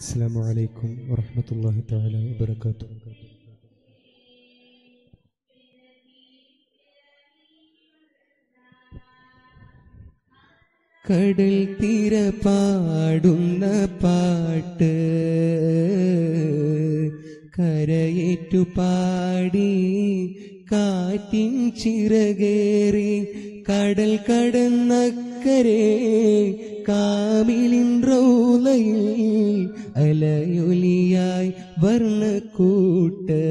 السلام عليكم ورحمة الله تعالى وبركاته കടൽ തീര പാടുന്ന പാട്ട് കരയേറ്റു പാടി കാറ്റിൻ ചിറകേറി കടൽ കടന്നക്കരെ കാമിലിൻ റോലയിൽ അലയൊലിയായി വർണ്ണക്കൂട്ട്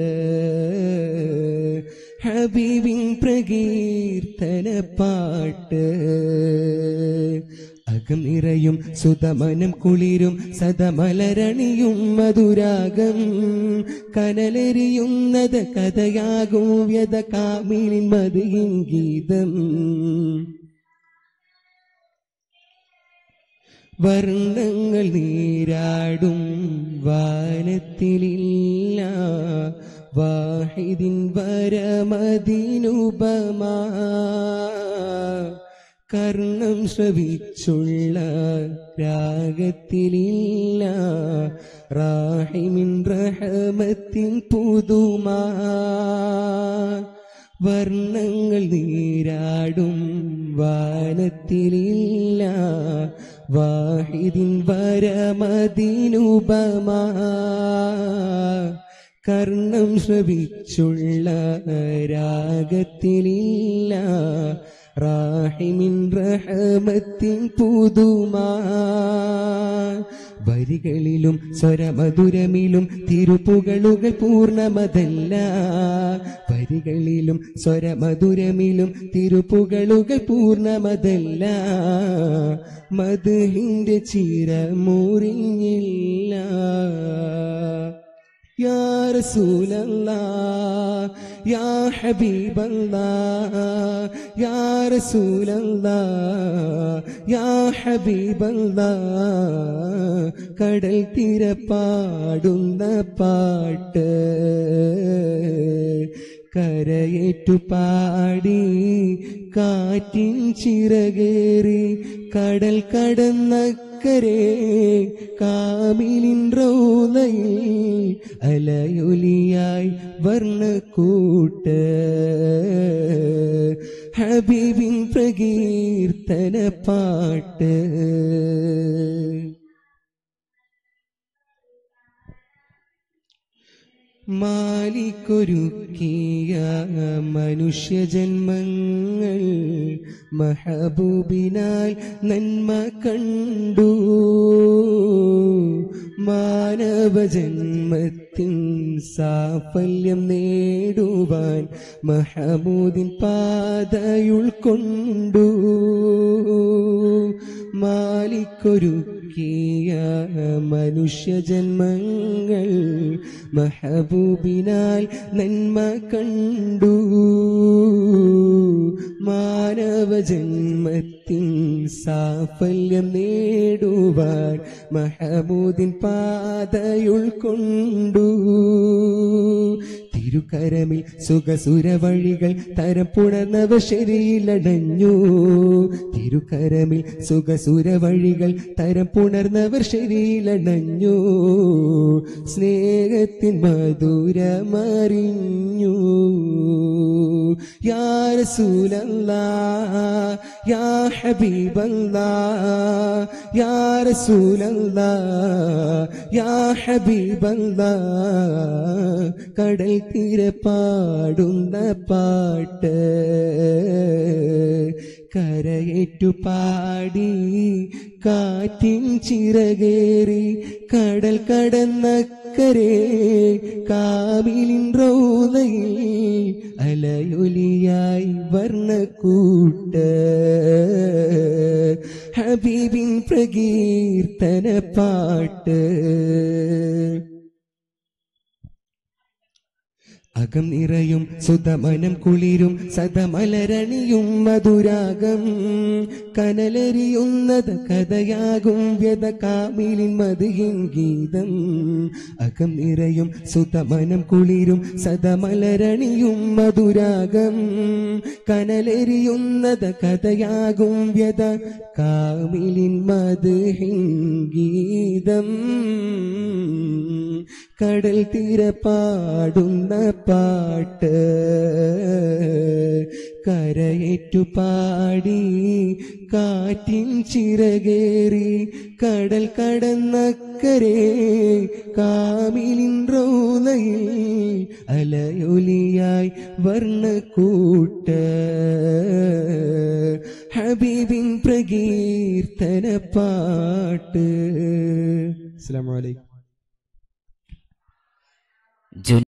ഹബീബിൻ പ്രകീർത്തന പാട്ട് അകം നിറയും സുതമനം കുളിരും സതമലരണിയും മധുരാഗം കനലെറിയുന്നത് കഥയാകും വ്യത കാമിലിൻ മതിയും ഗീതം വർണ്ണങ്ങൾ നീരാടും വാനത്തിലില്ല വാഹിദിൻ വരമതിനുപമാ കർണം ശ്രവിച്ചുള്ള രാഗത്തിലില്ല റാഹിമിൻ റഹമത്തിൻ പുതുമാ വർണ്ണങ്ങൾ നീരാടും വാനത്തിലില്ല വാഹിദിൻ വരമതിനുപമാ കർണം ശ്രവിച്ചുള്ള രാഗത്തിലില്ല റാഹിമിൻ റഹമത്തിൻ പുതുമാ വരികളിലും സ്വരമധുരമിലും തിരുപ്പുകളുകൾ പൂർണ്ണമതല്ല വരികളിലും സ്വരമധുരമിലും തിരുപ്പുകളുകൾ പൂർണ്ണമതല്ല മധുഹിന്റെ ചിരമുറിഞ്ഞില്ല يا رسول الله يا حبيب الله يا رسول الله يا حبيب الله കടൽ തിര പാടുന്ന പാട്ട് കരയേറ്റു പാടി കാറ്റിൻ ചിറകേറി കടൽ കടന്നക്കരെ കാമിലിൻ റോലയിൽ അലയൊലിയായി വർണ്ണക്കൂട്ട് ഹബീബിൻ പ്രകീർത്തന പാട്ട് മാലിക്കൊരുക്കിയ മനുഷ്യജന്മങ്ങൾ മഹബൂബിനാൽ നന്മ കണ്ടു മാനവജന്മത്തിൻ സാഫല്യം നേടുവാൻ മഹമൂദിൻ പാതയുൾക്കൊണ്ടു മാലിക്കൊരുക്കിയ മനുഷ്യജന്മങ്ങൾ മഹബൂബിനാൽ നന്മ കണ്ടു മാനവജന്മത്തിൻ സാഫല്യം നേടുവാൻ മഹമൂദിൻ പാതയുൾക്കൊണ്ടു തിരുക്കരമിൽ സുഖസുര വഴികൾ തരപ്പുണർന്നവ ശരിയിലടഞ്ഞു തിരുക്കരമിൽ സുഖസുര വഴികൾ തരപ്പുണർന്നവർ ശരിയിലടഞ്ഞു സ്നേഹത്തിൻ മധുരമറിഞ്ഞു യാ റസൂലല്ലാ യാ ഹബീബല്ലാ യാ റസൂലല്ലാ യാ ഹബീബല്ലാ കടൽ തീരെ പാടുന്ന പാട്ട് കരയേറ്റു പാടി കാറ്റിൻ ചിറകേറി കടൽ കടന്നക്കരെ കാമിലിൻ റോലയിൽ അലയൊലിയായി വർണ്ണക്കൂട്ട് ഹബീബിൻ പ്രകീർത്തന പാട്ട് അകം നിറയും സുതമനം കുളിരും സതമലരണിയും മധുരാഗം കനലരിയുന്നത് കഥയാകും വ്യത കാമിലിൻ മതിയിൻ ഗീതം അകം നിറയും സുതമനം കുളിരും സതമലരണിയും മധുരാഗം കനലരിയുന്നത് കഥയാകും വ്യത കാമിലിൻ മതിഹിൻ ഗീതം കടൽ തീര പാടുന്ന പാട്ട് കരയേറ്റു പാടി കാറ്റിൻ ചിറകേറി കടൽ കടന്നക്കരെ കാമിലിൻ റോനയിൽ അലയൊലിയായി വർണ്ണക്കൂട്ട് ഹബീബിൻ പ്രകീർത്തന പാട്ട് അസ്സലാമു അലൈക്കും ജു